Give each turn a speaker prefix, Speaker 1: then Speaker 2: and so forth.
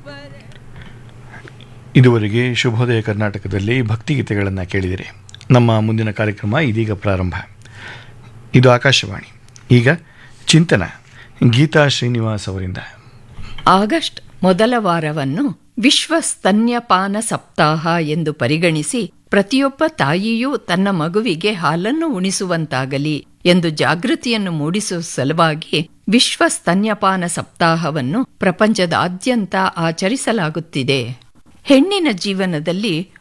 Speaker 1: ಇದುವರೆಗೆ ಶುಭೋದಯ ಕರ್ನಾಟಕದಲ್ಲಿ ಭಕ್ತಿಗೀತೆಗಳನ್ನು ಕೇಳಿದಿರಿ ನಮ್ಮ ಮುಂದಿನ ಕಾರ್ಯಕ್ರಮ ಇದೀಗ ಪ್ರಾರಂಭ ಇದು ಆಕಾಶವಾಣಿ ಈಗ ಚಿಂತನ ಗೀತಾ ಶ್ರೀನಿವಾಸ್ ಅವರಿಂದ
Speaker 2: ಆಗಸ್ಟ್ ಮೊದಲ ವಾರವನ್ನು ವಿಶ್ವ ಸ್ತನ್ಯಪಾನ ಸಪ್ತಾಹ ಎಂದು ಪರಿಗಣಿಸಿ ಪ್ರತಿಯೊಬ್ಬ ತಾಯಿಯೂ ತನ್ನ ಮಗುವಿಗೆ ಹಾಲನ್ನು ಉಣಿಸುವಂತಾಗಲಿ ಎಂದು ಜಾಗೃತಿಯನ್ನು ಮೂಡಿಸುವ ಸಲುವಾಗಿ ವಿಶ್ವ ಸ್ತನ್ಯಪಾನ ಸಪ್ತಾಹವನ್ನು ಪ್ರಪಂಚದಾದ್ಯಂತ ಆಚರಿಸಲಾಗುತ್ತಿದೆ ಹೆಣ್ಣಿನ ಜೀವನದಲ್ಲಿ